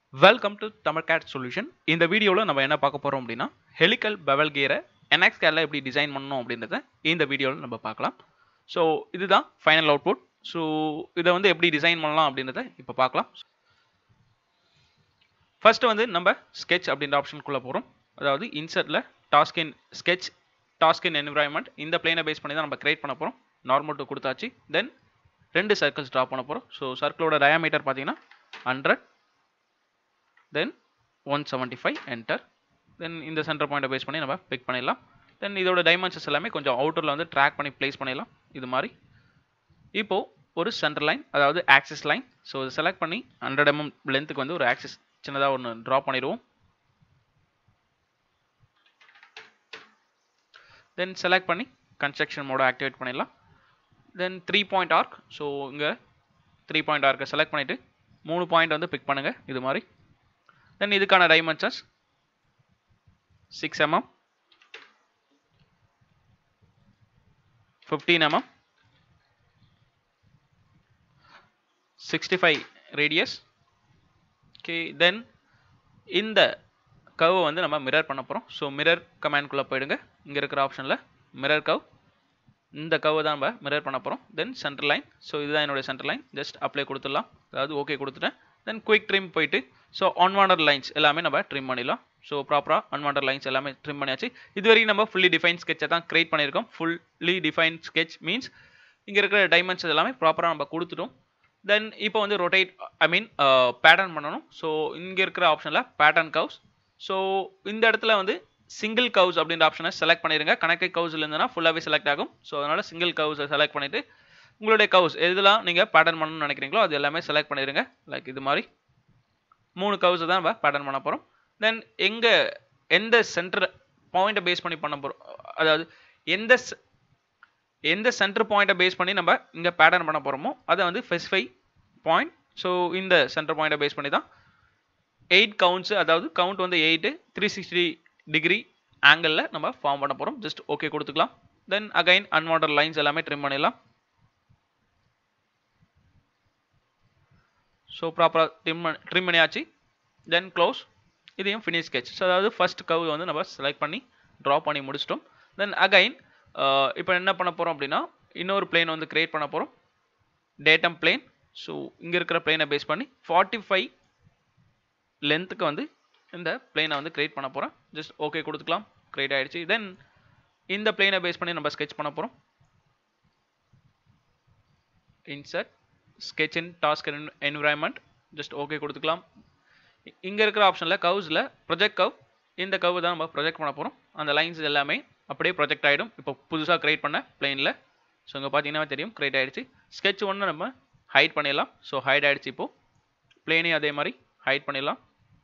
welcome to Tamil CAD solution இந்த வீடியோவில் நம்ம என்ன பார்க்க போகிறோம் அப்படின்னா ஹெலிக்கல் பெவல் கியரை என்எக்ஸ் கேரில் எப்படி டிசைன் பண்ணணும் அப்படின்றத இந்த வீடியோவில் நம்ம பார்க்கலாம் ஸோ இதுதான் ஃபைனல் அவுட்புட் ஸோ இதை வந்து எப்படி டிசைன் பண்ணலாம் அப்படின்றத இப்போ பார்க்கலாம் ஃபர்ஸ்ட் வந்து நம்ம ஸ்கெட்ச் அப்படின்ற ஆப்ஷனுக்குள்ளே போகிறோம் அதாவது இன்சர்ட்டில் task in sketch task in environment இந்த பிளேனை பேஸ் பண்ணி தான் நம்ம கிரியேட் பண்ண போகிறோம் நார்மல் டூ கொடுத்தாச்சு தென் ரெண்டு சர்க்கிள்ஸ் ட்ரா பண்ண போகிறோம் ஸோ சர்க்கிளோட டயாமீட்டர் பார்த்தீங்கன்னா hundred then one seventy five enter then இந்த சென்டர் பாயிண்ட்டை பேஸ் பண்ணி நம்ம பிக் பண்ணிடலாம் தென் இதோட டைமென்ஷன்ஸ் எல்லாமே கொஞ்சம் அவுட்டரில் வந்து ட்ராக் பண்ணி ப்ளேஸ் பண்ணிடலாம் இது மாதிரி இப்போது ஒரு சென்டர் லைன் அதாவது ஆக்சிஸ் லைன் ஸோ இதை செலக்ட் பண்ணி ஹண்ட்ரட் எம்எம் லென்த்துக்கு வந்து ஒரு ஆக்சிஸ் சின்னதாக ஒன்று ட்ரா பண்ணிடுவோம் தென் செலக்ட் பண்ணி கன்ஸ்ட்ரக்ஷன் மோட ஆக்டிவேட் பண்ணிடலாம் then three point arc so இங்கே த்ரீ பாயிண்ட் ஆர்க்கை செலக்ட் பண்ணிவிட்டு மூணு பாயிண்ட் வந்து பிக் பண்ணுங்கள் இது மாதிரி தென் இதுக்கான dimensions six mm fifteen mm sixty five radius okay then இந்த கவை வந்து நம்ம மிரர் பண்ண போகிறோம் ஸோ மிரர் கமேண்ட்குள்ளே போயிடுங்க இங்கே இருக்கிற ஆப்ஷனில் மிரர் கவ் இந்த கவை தான் நம்ம மிரர் பண்ண போகிறோம் தென் சென்டர் லைன் ஸோ இதுதான் என்னுடைய சென்டர் லைன் ஜஸ்ட் அப்ளை கொடுத்துடலாம் அதாவது ஓகே கொடுத்துட்டேன் தென் குயிக் ட்ரிம் போயிட்டு ஸோ அன்வாண்டட் லைன்ஸ் எல்லாமே நம்ம ட்ரிம் பண்ணிடலாம் ஸோ ப்ராப்பராக அன்வாண்டட் லைன்ஸ் எல்லாமே ட்ரிம் பண்ணியாச்சு இது வரைக்கும் நம்ம ஃபுல்லி டிஃபைன் ஸ்கெட்சை தான் கிரியேட் பண்ணியிருக்கோம் ஃபுல்லி டிஃபைன் ஸ்கெச் மீன்ஸ் இங்கே இருக்கிற டைமென்ஷன்ஸ் எல்லாமே ப்ராப்பராக நம்ம கொடுத்துட்டோம் தென் இப்போ வந்து ரொட்டேட் ஐ மீன் பேட்டர்ன் பண்ணணும் ஸோ இங்கே இருக்கிற ஆப்ஷனில் பேட்டர்ன் கவுஸ் ஸோ இந்த இடத்துல வந்து சிங்கிள் கவுஸ் அப்படின்ற ஆப்ஷனை செலக்ட் பண்ணிடுங்க கனெக்டட் கவுஸில் இருந்ததுன்னா ஃபுல்லாகவே செலக்ட் ஆகும் ஸோ அதனால் சிங்கிள் கவுஸை செலக்ட் பண்ணிவிட்டு உங்களுடைய கவுஸ் எதெல்லாம் நீங்கள் பேட்டர்ன் பண்ணணும்னு நினைக்கிறீங்களோ அது எல்லாமே செலக்ட் பண்ணிடுங்க லைக் இது மாதிரி மூணு கவுஸை தான் நம்ம பேட்டர்ன் பண்ண போகிறோம் தென் எங்கே எந்த சென்டர் பாயிண்ட்டை பேஸ் பண்ணி பண்ண போகிறோம் அதாவது எந்த எந்த சென்டர் பாயிண்ட்டை பேஸ் பண்ணி நம்ம இங்கே பேட்டர்ன் பண்ண போகிறோமோ அதை வந்து ஸ்பெசிஃபை பாயிண்ட் ஸோ இந்த சென்டர் பாயிண்ட்டை பேஸ் பண்ணி தான் எயிட் கவுண்ட்ஸு அதாவது கவுண்ட் வந்து எயிட்டு த்ரீ சிக்ஸ்டி டிகிரி ஆங்கிளில் நம்ம ஃபார்ம் பண்ண போகிறோம் ஜஸ்ட் ஓகே கொடுத்துக்கலாம் தென் அகைன் அன்வாண்டட் லைன்ஸ் எல்லாமே ட்ரிம் பண்ணிடலாம் ஸோ ப்ராப்பராக ட்ரிம் ட்ரிம் பண்ணியாச்சு தென் க்ளோஸ் இதையும் ஃபினிஷ் ஸ்கெச் ஸோ அதாவது ஃபஸ்ட் கவ் வந்து நம்ம செலக்ட் பண்ணி ட்ரா பண்ணி முடிச்சிட்டோம் தென் அகைன் இப்போ என்ன பண்ண போகிறோம் அப்படின்னா இன்னொரு பிளேன் வந்து கிரியேட் பண்ண போகிறோம் டேட்டம் பிளேன் ஸோ இங்கே இருக்கிற பிளேனை பேஸ் பண்ணி ஃபார்ட்டி ஃபைவ் லென்த்துக்கு வந்து இந்த பிளேனை வந்து கிரியேட் பண்ண போகிறேன் ஜஸ்ட் ஓகே கொடுத்துக்கலாம் கிரியேட் ஆகிடுச்சு தென் இந்த பிளேனை பேஸ் பண்ணி நம்ம ஸ்கெச் பண்ண போகிறோம் insert sketch in task environment just okay கொடுத்துக்கலாம் இங்கே இருக்கிற ஆப்ஷனில் கவுஸில் ப்ரொஜெக்ட் கவ் இந்த கவ் தான் நம்ம ப்ரொஜெக்ட் பண்ண போகிறோம் அந்த லைன்ஸ் எல்லாமே அப்படியே ப்ரொஜெக்ட் ஆகிடும் இப்போ புதுசாக க்ரியேட் பண்ண பிளெயினில் ஸோ இங்கே பார்த்தீங்கன்னா தெரியும் க்ரியேட் ஆகிடுச்சு ஸ்கெட்ச் ஒன்று நம்ம ஹைட் பண்ணிடலாம் ஸோ ஹைட் ஆகிடுச்சு இப்போது பிளேனையும் அதே மாதிரி ஹைட் பண்ணிடலாம்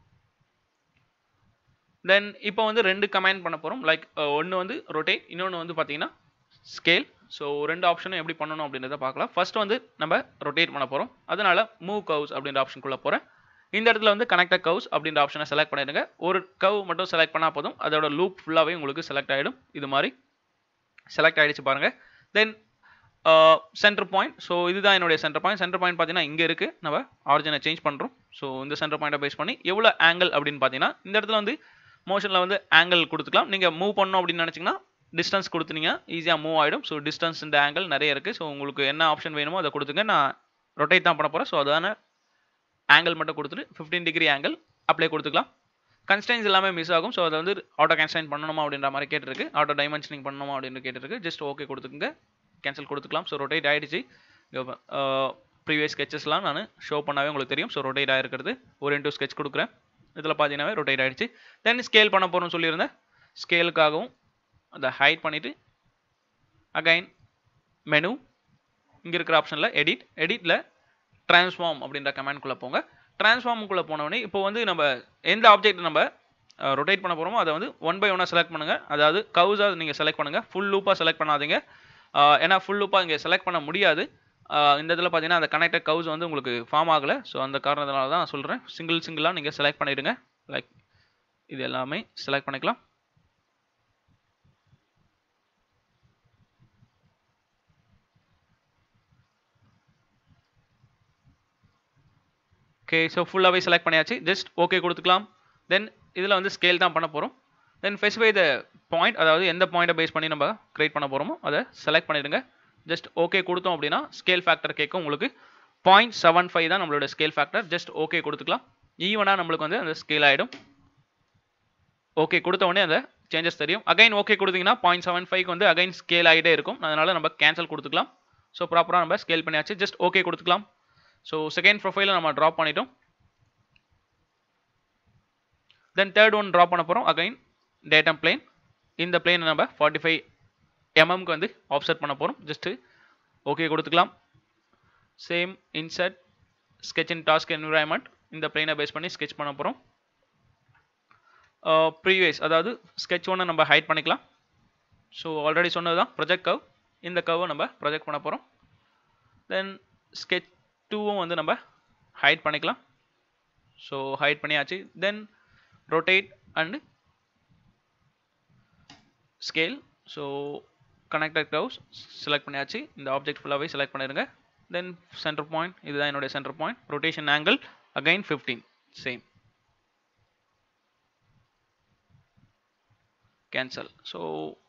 தென் இப்போ வந்து ரெண்டு கமெண்ட் பண்ண போகிறோம் லைக் ஒன்று வந்து ரொட்டேட் இன்னொன்று வந்து பார்த்தீங்கன்னா ஸ்கேல் ஸோ ரெண்டு ஆப்ஷனும் எப்படி பண்ணணும் அப்படின்றத பார்க்கலாம் ஃபர்ஸ்ட் வந்து நம்ம ரொட்டேட் பண்ண போகிறோம் அதனால மூவ் கவுஸ் அப்படின்ற ஆப்ஷனுக்குள்ளே போகிறேன் இந்த இடத்துல வந்து கனெக்டட் கவுஸ் அப்படின்ற ஆப்ஷனை செலக்ட் பண்ணிடுங்க ஒரு கவ் மட்டும் செலக்ட் பண்ணால் போதும் அதோட லூப் ஃபுல்லாகவே உங்களுக்கு செலக்ட் ஆகிடும் இது மாதிரி செலக்ட் ஆகிடுச்சு பாருங்கள் தென் சென்டர் பாயிண்ட் ஸோ இதுதான் என்னுடைய சென்டர் பாயிண்ட் சென்டர் பாயிண்ட் பார்த்தீங்கன்னா இங்கே இருக்குது நம்ம ஆரிஜினை சேஞ்ச் பண்ணுறோம் ஸோ இந்த சென்டர் பாயிண்ட்டை பேஸ் பண்ணி எவ்வளோ ஆங்கிள் அப்படின்னு பார்த்தீங்கன்னா இந்த இடத்துல வந்து மோஷனில் வந்து ஆங்கிள் கொடுத்துக்கலாம் நீங்கள் மூவ் பண்ணணும் அப்படின்னு நினச்சிங்கன்னா டிஸ்டன்ஸ் கொடுத்துனீங்க ஈஸியாக மூவ் ஆகிடும் ஸோ டிஸ்டன்ஸ் இந்த ஆங்கிள் நிறைய இருக்குது ஸோ உங்களுக்கு என்ன ஆப்ஷன் வேணுமோ அதை கொடுத்துங்க நான் ரொட்டேட் தான் பண்ண போகிறேன் ஸோ அதான ஆங்கிள் மட்டும் கொடுத்துட்டு ஃபிஃப்டீன் டிகிரி ஆங்கிள் அப்ளை கொடுத்துக்கலாம் கன்ஸ்டைன்ஸ் எல்லாமே மிஸ் ஆகும் ஸோ அதை வந்து ஆட்டோ கேன்ஸ்டைன் பண்ணணுமா அப்படின்ற மாதிரி கேட்டிருக்கு ஆட்டோ டைமென்ஷனிங் பண்ணணுமா அப்படின்னு கேட்டிருக்கு ஜஸ்ட் ஓகே கொடுத்துக்குங்க கேன்சல் கொடுத்துக்கலாம் ஸோ ரொட்டேட் ஆகிடுச்சு ப்ரீவியஸ் ஸ்கெச்சஸ்லாம் நான் ஷோ பண்ணாவே உங்களுக்கு தெரியும் ஸோ ரொட்டேட் ஆகிருக்கிறது ஒரு இன்டூ ஸ்கெச் கொடுக்குறேன் இதில் பார்த்தீங்கன்னாவே ரொட்டேட் ஆகிடுச்சு தென் ஸ்கேல் பண்ண போகிறோம்னு சொல்லியிருந்தேன் ஸ்கேலுக்காகவும் அதை ஹைட் பண்ணிவிட்டு அகைன் மெனு இங்கே இருக்கிற ஆப்ஷனில் எடிட் எடிட்டில் ட்ரான்ஸ்ஃபார்ம் அப்படின்ற கமெண்ட்குள்ளே போங்க ட்ரான்ஸ்ஃபார்முக்குள்ளே போனோடனே இப்போ வந்து நம்ம எந்த ஆப்ஜெக்ட் நம்ம ரொட்டேட் பண்ண போகிறோமோ அதை வந்து ஒன் பை ஒன்னாக செலக்ட் பண்ணுங்கள் அதாவது கவுஸாக நீங்கள் செலக்ட் பண்ணுங்கள் ஃபுல் லூப்பாக செலக்ட் பண்ணாதீங்க ஏன்னா ஃபுல் லூப்பாக இங்கே செலக்ட் பண்ண முடியாது இந்த இதில் பார்த்தீங்கன்னா அந்த கனெக்டட் கவுஸ் வந்து உங்களுக்கு ஃபார்ம் ஆகலை ஸோ அந்த காரணத்தினால தான் சொல்கிறேன் சிங்கிள் சிங்கிளாக நீங்கள் செலக்ட் பண்ணிவிடுங்க லைக் இது எல்லாமே செலக்ட் பண்ணிக்கலாம் ஓகே ஸோ ஃபுல்லாகவே செலக்ட் பண்ணியாச்சு ஜஸ்ட் ஓகே கொடுத்துக்கலாம் தென் இதில் வந்து ஸ்கேல் தான் பண்ண போகிறோம் தென் ஸ்பெசிஃபை த பாயிண்ட் அதாவது எந்த பாயிண்ட்டை பேஸ் பண்ணி நம்ம கிரியேட் பண்ண போகிறோமோ அதை செலக்ட் பண்ணிடுங்க ஜஸ்ட் ஓகே கொடுத்தோம் அப்படின்னா ஸ்கேல் ஃபேக்டர் கேட்கும் உங்களுக்கு பாயிண்ட் செவன் ஃபைவ் தான் நம்மளோட ஸ்கேல் ஃபேக்டர் ஜஸ்ட் ஓகே கொடுத்துக்கலாம் ஈவனாக நம்மளுக்கு வந்து அந்த ஸ்கேல் ஆகிடும் ஓகே கொடுத்த உடனே அந்த சேஞ்சஸ் தெரியும் அகைன் ஓகே கொடுத்தீங்கன்னா பாயிண்ட் செவன் ஃபைவ்க்கு வந்து அகைன் ஸ்கேல் ஆகிட்டே இருக்கும் அதனால நம்ம கேன்சல் கொடுத்துக்கலாம் ஸோ ப்ராப்பராக நம்ம ஸ்கேல் பண்ணியாச்சு ஜஸ்ட் ஓகே கொடுத்துக்கலாம் ஸோ செகண்ட் ப்ரொஃபைலை நம்ம ட்ராப் பண்ணிட்டோம் தென் தேர்ட் ஒன் ட்ராப் பண்ண போகிறோம் அகைன் டேட்டம் பிளேன் இந்த பிளேனை நம்ம ஃபார்ட்டி ஃபைவ் எம்எம்க்கு வந்து ஆஃப்செட் பண்ண போகிறோம் ஜஸ்ட்டு ஓகே கொடுத்துக்கலாம் same insert sketch in task environment இந்த பிளேனை பேஸ் பண்ணி ஸ்கெச் பண்ண போகிறோம் ப்ரீவியஸ் அதாவது ஸ்கெச் ஒன்று நம்ம ஹைட் பண்ணிக்கலாம் ஸோ ஆல்ரெடி சொன்னது தான் ப்ரொஜெக்ட் கவ் இந்த கவ்வை நம்ம ப்ரொஜெக்ட் பண்ண போகிறோம் தென் ஸ்கெச் டூவும் வந்து நம்ம ஹைட் பண்ணிக்கலாம் ஸோ ஹைட் பண்ணியாச்சு then rotate and scale so connected curves select பண்ணியாச்சு இந்த ஆப்ஜெக்ட் ஃபுல்லாகவே செலக்ட் பண்ணிடுங்க தென் சென்டர் பாயிண்ட் இதுதான் என்னுடைய center point rotation angle again fifteen same cancel so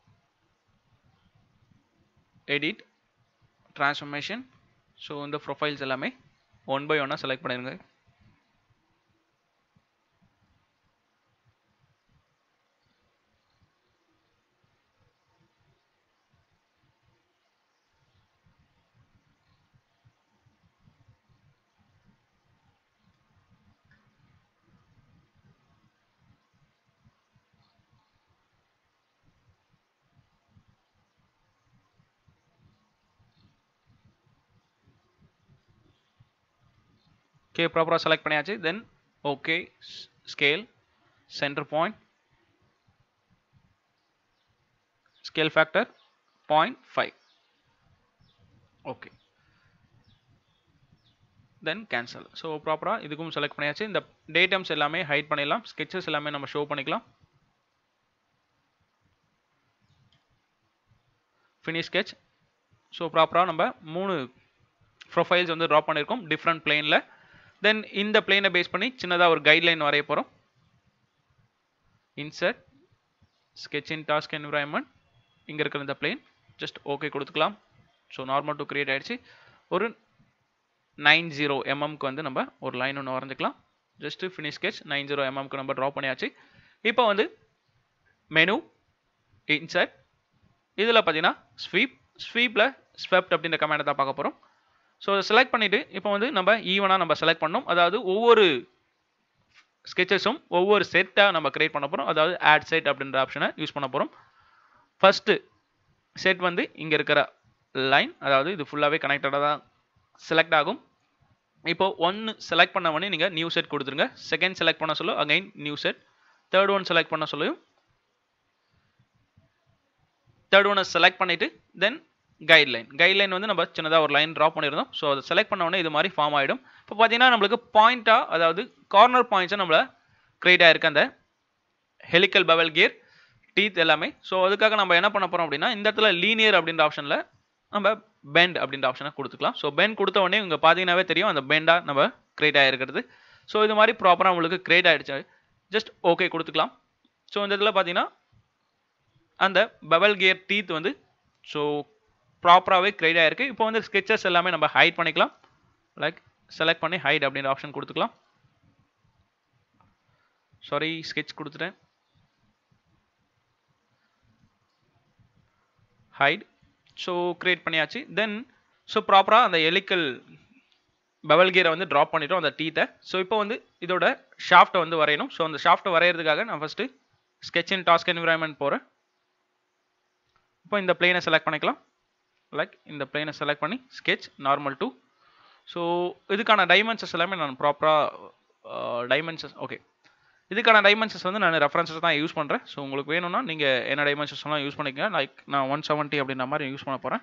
edit transformation so இந்த ப்ரொஃபைல்ஸ் எல்லாமே ஒன் பை ஒன்னாக செலக்ட் பண்ணிடுங்க ஓகே ப்ராப்பராக செலக்ட் பண்ணியாச்சு then okay scale center point scale factor point five okay then cancel so ப்ராப்பராக இதுக்கும் select பண்ணியாச்சு இந்த டேட்டம்ஸ் எல்லாமே ஹைட் பண்ணிடலாம் ஸ்கெச்சஸ் எல்லாமே நம்ம ஷோ பண்ணிக்கலாம் ஃபினிஷ் ஸ்கெச் ஸோ ப்ராப்பராக நம்ம மூணு ப்ரொஃபைல்ஸ் வந்து ட்ராப் பண்ணியிருக்கோம் டிஃப்ரெண்ட் பிளேனில் தென் இந்த பிளேனை பேஸ் பண்ணி சின்னதாக ஒரு கைட்லைன் வரைய போகிறோம் insert sketch in task environment இங்கே இருக்கிற இந்த பிளேன் ஜஸ்ட் ஓகே கொடுத்துக்கலாம் ஸோ நார்மல் டு கிரியேட் ஆகிடுச்சு ஒரு நைன் ஜீரோ எம்எம்க்கு வந்து நம்ம ஒரு லைன் ஒன்று வரைஞ்சிக்கலாம் just finish sketch nine zero எம்எம்க்கு நம்ம ட்ரா பண்ணியாச்சு இப்போ வந்து மெனு இன்சர்ட் இதில் பார்த்தீங்கன்னா ஸ்வீப் ஸ்வீப்பில் ஸ்வெப்ட் அப்படின்ற கமெண்டை தான் பார்க்க போகிறோம் ஸோ அதை செலக்ட் பண்ணிவிட்டு இப்போ வந்து நம்ம ஈவனாக நம்ம செலக்ட் பண்ணோம் அதாவது ஒவ்வொரு ஸ்கெச்சஸும் ஒவ்வொரு செட்டாக நம்ம கிரியேட் பண்ண போகிறோம் அதாவது ஆட் செட் அப்படின்ற ஆப்ஷனை யூஸ் பண்ண போகிறோம் ஃபஸ்ட்டு செட் வந்து இங்கே இருக்கிற லைன் அதாவது இது ஃபுல்லாகவே கனெக்டடாக தான் செலக்ட் ஆகும் இப்போ ஒன்று செலக்ட் பண்ண உடனே நீங்கள் நியூ செட் கொடுத்துருங்க செகண்ட் செலக்ட் பண்ண சொல்ல again new set third one select பண்ண சொல்லியும் தேர்ட் ஒன்னை செலக்ட் பண்ணிவிட்டு தென் கைட்லைன் கைட்லைன் வந்து நம்ம சின்னதாக ஒரு லைன் ட்ரா பண்ணியிருந்தோம் ஸோ அதை செலக்ட் பண்ண உடனே இது மாதிரி ஃபார்ம் ஆகிடும் இப்போ பார்த்தீங்கன்னா நம்மளுக்கு பாயிண்ட்டாக அதாவது கார்னர் பாயிண்ட்ஸை நம்மள கிரியேட் ஆயிருக்கு அந்த ஹெலிக்கல் பவல் கியர் டீத் எல்லாமே ஸோ அதுக்காக நம்ம என்ன பண்ண போகிறோம் அப்படின்னா இந்த இடத்துல லீனியர் அப்படின்ற ஆப்ஷனில் நம்ம பெண்ட் அப்படின்ற ஆப்ஷனை கொடுத்துக்கலாம் ஸோ பெண்ட் கொடுத்த உடனே இங்கே பார்த்தீங்கன்னாவே தெரியும் அந்த பெண்டாக நம்ம கிரியேட் ஆகிருக்கிறது ஸோ இது மாதிரி ப்ராப்பராக உங்களுக்கு கிரியேட் ஆகிடுச்சு ஜஸ்ட் ஓகே கொடுத்துக்கலாம் ஸோ இந்த இதில் பார்த்தீங்கன்னா அந்த பவல் கியர் டீத் வந்து ஸோ ப்ராப்பராகவே கிரியேட் ஆகிருக்கு இப்போ வந்து ஸ்கெச்சஸ் எல்லாமே நம்ம ஹைட் பண்ணிக்கலாம் லைக் செலக்ட் பண்ணி ஹைட் அப்படின்ற ஆப்ஷன் கொடுத்துக்கலாம் சாரி ஸ்கெச் கொடுத்துட்டேன் ஹைட் ஸோ கிரியேட் பண்ணியாச்சு தென் ஸோ ப்ராப்பராக அந்த எலிக்கல் பவல் கியரை வந்து ட்ராப் பண்ணிட்டோம் அந்த டீத்தை ஸோ இப்போ வந்து இதோட ஷாஃப்ட்டை வந்து வரையணும் ஸோ அந்த ஷாஃப்ட்டை வரைகிறதுக்காக நான் first sketch in task environment போகிறேன் இப்போ இந்த பிளேனை செலக்ட் பண்ணிக்கலாம் லைக் இந்த பிளேனை செலக்ட் பண்ணி ஸ்கெச் நார்மல் டூ ஸோ இதுக்கான டைமென்ஷன்ஸ் எல்லாமே நான் ப்ராப்பராக டைமென்ஷன்ஸ் ஓகே இதுக்கான டைமென்ஷன்ஸ் வந்து நான் ரெஃபரன்ஸஸ் தான் யூஸ் பண்ணுறேன் ஸோ உங்களுக்கு வேணும்னா நீங்கள் என்ன டைமென்ஷன்ஸ் எல்லாம் யூஸ் பண்ணிக்கங்க லைக் நான் ஒன் செவன்ட்டி அப்படின்ற மாதிரி யூஸ் பண்ண போகிறேன்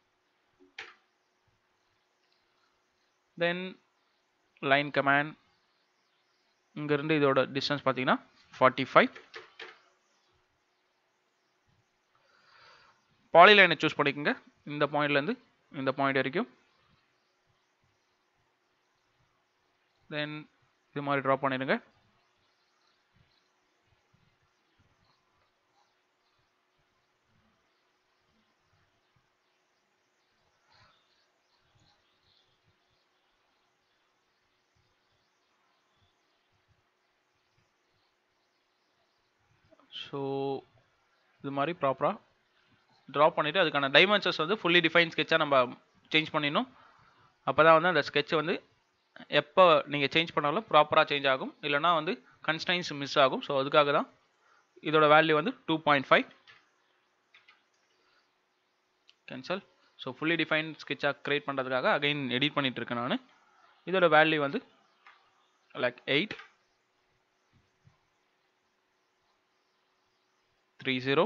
தென் லைன் கமேண்ட் இங்கேருந்து இதோட டிஸ்டன்ஸ் பார்த்தீங்கன்னா ஃபார்ட்டி ஃபைவ் பாலிலைனை சூஸ் பண்ணிக்கோங்க இந்த பாயிண்ட்லேருந்து இந்த பாயிண்ட் வரைக்கும் தென் இது மாதிரி ட்ரா பண்ணிடுங்க ஸோ இது மாதிரி ப்ராப்பராக ட்ரா பண்ணிவிட்டு அதுக்கான டைமென்ஷன்ஸ் வந்து ஃபுல்லி டிஃபைன் ஸ்கெட்சாக நம்ம சேஞ்ச் பண்ணிடணும் அப்போ தான் வந்து அந்த sketch வந்து எப்போ நீங்கள் சேஞ்ச் பண்ணாலும் ப்ராப்பராக சேஞ்ச் ஆகும் இல்லைனா வந்து கன்ஸ்டைன்ஸ் மிஸ் ஆகும் ஸோ அதுக்காக தான் இதோட வேல்யூ வந்து two point five cancel so fully define ஸ்கெட்சாக க்ரியேட் பண்ணுறதுக்காக அகைன் எடிட் பண்ணிட்டு இருக்கேன் நான் இதோட வேல்யூ வந்து like eight three zero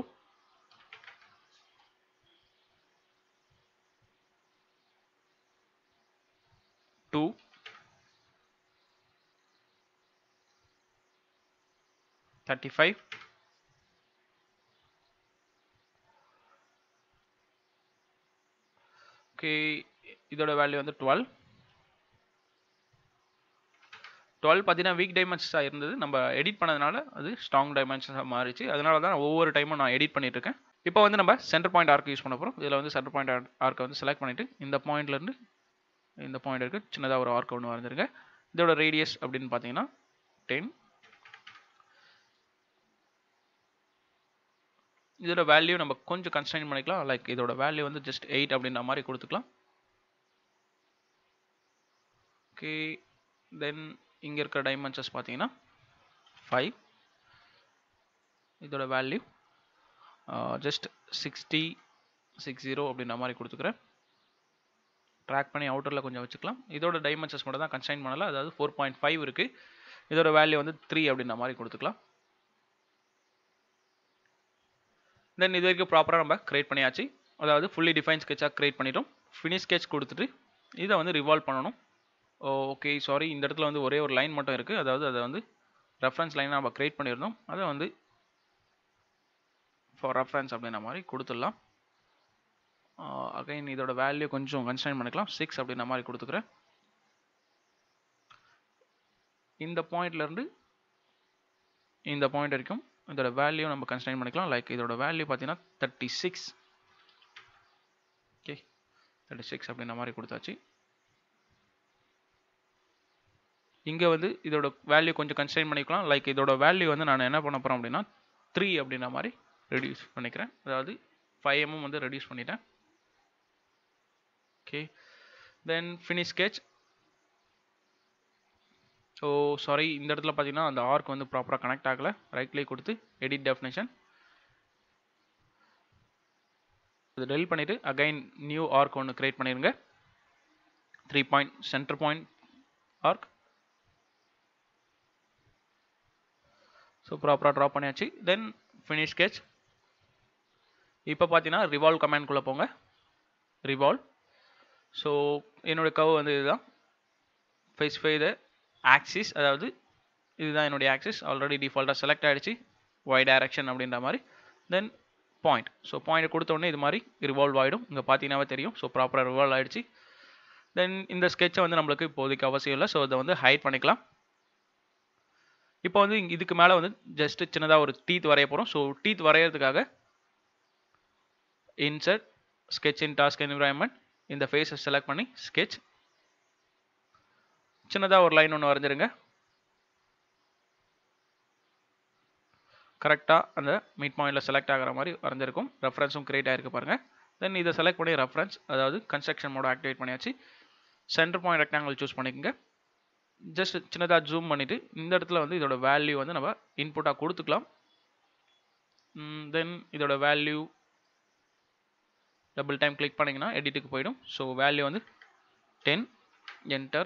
two thirty five okay இதோட வேல்யூ வந்து டுவெல் டுவெல் பார்த்தீங்கன்னா வீக் டைமென்ஷன்ஸாக இருந்தது நம்ம எடிட் பண்ணதுனால அது ஸ்ட்ராங் டைமென்ஷன்ஸாக மாறிச்சு அதனால தான் நான் ஒவ்வொரு டைமும் நான் எடிட் பண்ணிட்டு இருக்கேன் இப்போ வந்து நம்ம சென்டர் பாயிண்ட் ஆர்க் யூஸ் பண்ண போகிறோம் இதில் வந்து சென்டர் பாயிண்ட் ஆர்க்கை வந்து செலக்ட் பண்ணிவிட்டு இந்த பாயிண்ட்லேருந்து இந்த பாயிண்ட் இருக்குது சின்னதாக ஒரு ஆர்க் ஒன்று வரைஞ்சிருங்க இதோட ரேடியஸ் அப்படின்னு பார்த்தீங்கன்னா டென் இதோட வேல்யூ நம்ம கொஞ்சம் கன்ஸ்டைன் பண்ணிக்கலாம் லைக் இதோட வேல்யூ வந்து ஜஸ்ட் எயிட் அப்படின்ற மாதிரி கொடுத்துக்கலாம் ஓகே தென் இங்கே இருக்கிற டைமென்ஷன்ஸ் பார்த்தீங்கன்னா ஃபைவ் இதோட value just sixty six zero அப்படின்ற மாதிரி கொடுத்துக்கிறேன் ட்ராக் பண்ணி அவுட்டரில் கொஞ்சம் வச்சுக்கலாம் இதோட டைமென்ஷன்ஸ் மட்டும் தான் கன்ஸ்டைன் பண்ணல அதாவது ஃபோர் பாயிண்ட் ஃபைவ் இருக்குது இதோட வேல்யூ வந்து த்ரீ அப்படின்ற மாதிரி கொடுத்துக்கலாம் தென் இது வரைக்கும் ப்ராப்பராக நம்ம க்ரியேட் பண்ணியாச்சு அதாவது ஃபுல்லி டிஃபைன் ஸ்கெட்சாக க்ரியேட் பண்ணிட்டோம் ஃபினிஷ் ஸ்கெட்ச் கொடுத்துட்டு இதை வந்து ரிவால்வ் பண்ணணும் ஓகே சாரி இந்த இடத்துல வந்து ஒரே ஒரு லைன் மட்டும் இருக்குது அதாவது அதை வந்து ரெஃபரன்ஸ் லைனாக நம்ம க்ரியேட் பண்ணியிருந்தோம் அதை வந்து ஃபார் ரெஃபரன்ஸ் அப்படின்ற மாதிரி கொடுத்துடலாம் அகைன் இதோட வேல்யூ கொஞ்சம் கன்ஸ்டைன் பண்ணிக்கலாம் சிக்ஸ் அப்படின்ற மாதிரி கொடுத்துக்கிறேன் இந்த பாயிண்ட்லேருந்து இந்த பாயிண்ட் வரைக்கும் இதோட வேல்யூ நம்ம கன்ஸ்டைன் பண்ணிக்கலாம் லைக் இதோட வேல்யூ பார்த்தீங்கன்னா thirty six okay thirty six அப்படின்ற மாதிரி கொடுத்தாச்சு இங்கே வந்து இதோட வேல்யூ கொஞ்சம் கன்ஸ்டைன் பண்ணிக்கலாம் லைக் இதோட வேல்யூ வந்து நான் என்ன பண்ண போகிறேன் அப்படின்னா த்ரீ அப்படின்ற மாதிரி ரெடியூஸ் பண்ணிக்கிறேன் அதாவது ஃபைவ் எம்எம் வந்து ரெடியூஸ் பண்ணிட்டேன் okay then finish sketch so sorry இந்த இடத்துல பார்த்தீங்கன்னா அந்த ஆர்க் வந்து ப்ராப்பராக கனெக்ட் ஆகலை ரைட் கிளிக் கொடுத்து எடிட் டெஃபினேஷன் இது டெல் பண்ணிவிட்டு அகைன் நியூ ஆர்க் ஒன்று க்ரியேட் பண்ணிடுங்க three point center point arc so ப்ராப்பராக ட்ரா பண்ணியாச்சு தென் ஃபினிஷ் sketch இப்போ பார்த்தீங்கன்னா ரிவால்வ் கமாண்ட்குள்ளே போங்க ரிவால்வ் ஸோ என்னோடய கவ் வந்து இதுதான் ஸ்பெசிஃபை த ஆக்சிஸ் அதாவது இதுதான் என்னுடைய ஆக்சிஸ் ஆல்ரெடி டிஃபால்ட்டாக செலக்ட் ஆகிடுச்சு ஒய் டைரக்ஷன் அப்படின்ற மாதிரி தென் பாயிண்ட் ஸோ பாயிண்ட் கொடுத்த உடனே இது மாதிரி ரிவால்வ் ஆகிடும் இங்கே பார்த்தீங்கன்னாவே தெரியும் ஸோ ப்ராப்பராக ரிவால்வ் ஆகிடுச்சு தென் இந்த ஸ்கெட்சை வந்து நம்மளுக்கு இப்போதைக்கு அவசியம் இல்லை ஸோ அதை வந்து ஹைட் பண்ணிக்கலாம் இப்போ வந்து இங்க- இதுக்கு மேலே வந்து ஜஸ்ட் சின்னதாக ஒரு டீத் வரைய போகிறோம் ஸோ டீத் வரைகிறதுக்காக insert sketch in task environment இந்த ஃபேஸை செலக்ட் பண்ணி sketch சின்னதாக ஒரு லைன் ஒன்று வரைஞ்சிருங்க கரெக்டாக அந்த மிட் பாயிண்டில் செலக்ட் ஆகிற மாதிரி வரைஞ்சிருக்கும் ரெஃபரன்ஸும் கிரியேட் ஆகிருக்கு பாருங்கள் தென் இதை செலக்ட் பண்ணி ரெஃபரன்ஸ் அதாவது கன்ஸ்ட்ரக்ஷன் மோட ஆக்டிவேட் பண்ணியாச்சு சென்டர் பாயிண்ட் ரெக்டாங்கிள் சூஸ் பண்ணிக்கோங்க ஜஸ்ட் சின்னதாக ஜூம் பண்ணிவிட்டு இந்த இடத்துல வந்து இதோட வேல்யூ வந்து நம்ம இன்புட்டாக கொடுத்துக்கலாம் தென் இதோட வேல்யூ டபுள் டைம் கிளிக் பண்ணிங்கன்னா எடிட்டுக்கு போயிடும் ஸோ வேல்யூ வந்து ten enter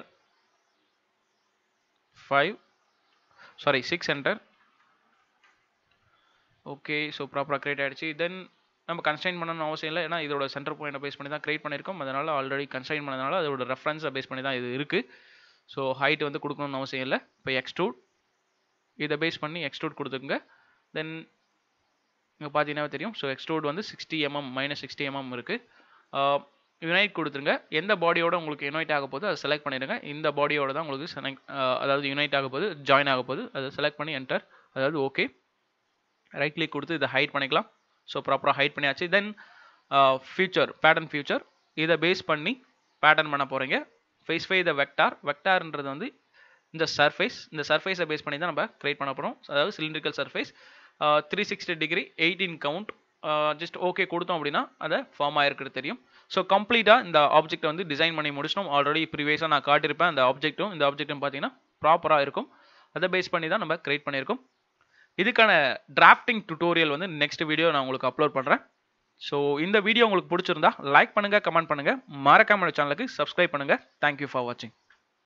five sorry six enter okay so ப்ராப்பராக கிரியேட் ஆகிடுச்சு தென் நம்ம கன்ஸ்டைன் பண்ணணும்னு அவசியம் இல்லை ஏன்னா இதோட சென்டர் பாயிண்ட்டை பேஸ் பண்ணி தான் கிரியேட் பண்ணியிருக்கோம் அதனால் ஆல்ரெடி கன்ஸ்டைன் பண்ணதுனால அதோட ரெஃபரன்ஸை பேஸ் பண்ணி தான் இது இருக்குது ஸோ ஹைட் வந்து கொடுக்கணும்னு அவசியம் இல்லை இப்போ எக்ஸ்ட்ரூட் இதை பேஸ் பண்ணி எக்ஸ்ட்ரூட் கொடுத்துக்குங்க தென் இங்கே பார்த்தீங்கன்னா தெரியும் ஸோ எக்ஸ்ட்ரூட் வந்து sixty mm minus sixty mm இருக்குது யுனைட் கொடுத்துருங்க எந்த பாடியோட உங்களுக்கு யுனைட் ஆக போகுது அதை செலக்ட் பண்ணிடுங்க இந்த பாடியோட தான் உங்களுக்கு select, அஹ், அதாவது யுனைட் ஆக போகுது ஜாயின் ஆக போகுது அதை செலக்ட் பண்ணி என்டர் அதாவது ஓகே ரைட் கிளிக் கொடுத்து இதை ஹைட் பண்ணிக்கலாம் ஸோ ப்ராப்பராக ஹைட் பண்ணியாச்சு தென் ஃபியூச்சர் பேட்டர்ன் ஃபியூச்சர் இதை பேஸ் பண்ணி பேட்டர்ன் பண்ண போகிறீங்க ஃபேஸ் ஃபை த வெக்டார் வெக்டார்ன்றது வந்து இந்த சர்ஃபேஸ் இந்த சர்ஃபேஸை பேஸ் பண்ணி தான் நம்ம கிரியேட் பண்ண போகிறோம் அதாவது cylindrical surface three sixty degree eighteen count just okay கொடுத்தோம் அப்படின்னா அதை ஃபார்ம் ஆயிருக்கிறது தெரியும் ஸோ கம்ப்ளீட்டாக இந்த ஆப்ஜெக்ட்டை வந்து டிசைன் பண்ணி முடிச்சிட்டோம் ஆல்ரெடி ப்ரீவியஸாக நான் காட்டியிருப்பேன் அந்த ஆப்ஜெக்ட்டும் இந்த ஆப்ஜெக்ட்டும் பார்த்தீங்கன்னா ப்ராப்பராக இருக்கும் அதை பேஸ் பண்ணி தான் நம்ம கிரியேட் பண்ணியிருக்கோம் இதுக்கான டிராஃப்டிங் டுட்டோரியல் வந்து நெக்ஸ்ட் வீடியோ நான் உங்களுக்கு அப்லோட் பண்ணுறேன் ஸோ இந்த வீடியோ உங்களுக்கு பிடிச்சிருந்தா லைக் பண்ணுங்கள் கமெண்ட் பண்ணுங்கள் மறக்காம சேனலுக்கு சப்ஸ்கிரைப் பண்ணுங்கள் தேங்க்யூ ஃபார் வாட்சிங்